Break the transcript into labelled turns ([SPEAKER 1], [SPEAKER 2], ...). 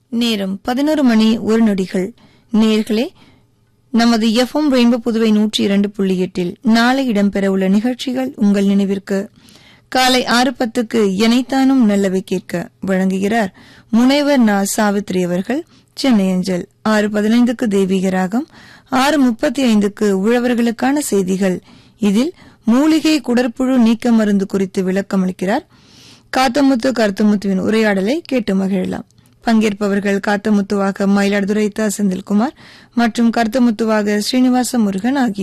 [SPEAKER 1] நேரம் பதினோரு மணி ஒரு நொடிகள் நேர்களே நமது எஃப்எம் ரெயின்போ புதுவை நூற்றி இரண்டு புள்ளி எட்டில் நாளை இடம்பெறவுள்ள நிகழ்ச்சிகள் உங்கள் நினைவிற்கு காலை ஆறு பத்துக்கு எனைத்தானும் நல்லவை கேட்க வழங்குகிறார் முனைவர் நா சாவித்ரி அவர்கள் சென்னை அஞ்சல் ஆறு பதினைந்துக்கு தெய்வீக ராகம் ஆறு முப்பத்தி ஐந்துக்கு உழவர்களுக்கான செய்திகள் இதில் மூலிகை குடற்புழு நீக்க மருந்து குறித்து விளக்கமளிக்கிறார் காத்தமுத்து கருத்துமுத்துவின் உரையாடலை கேட்டு மகிழலாம் பங்கேற்பவர்கள் காத்தமுத்துவாக மயிலாடுதுறை தா செந்தில்குமார் மற்றும் கருத்துமுத்துவாக ஸ்ரீனிவாச முருகன் ஆகியோர்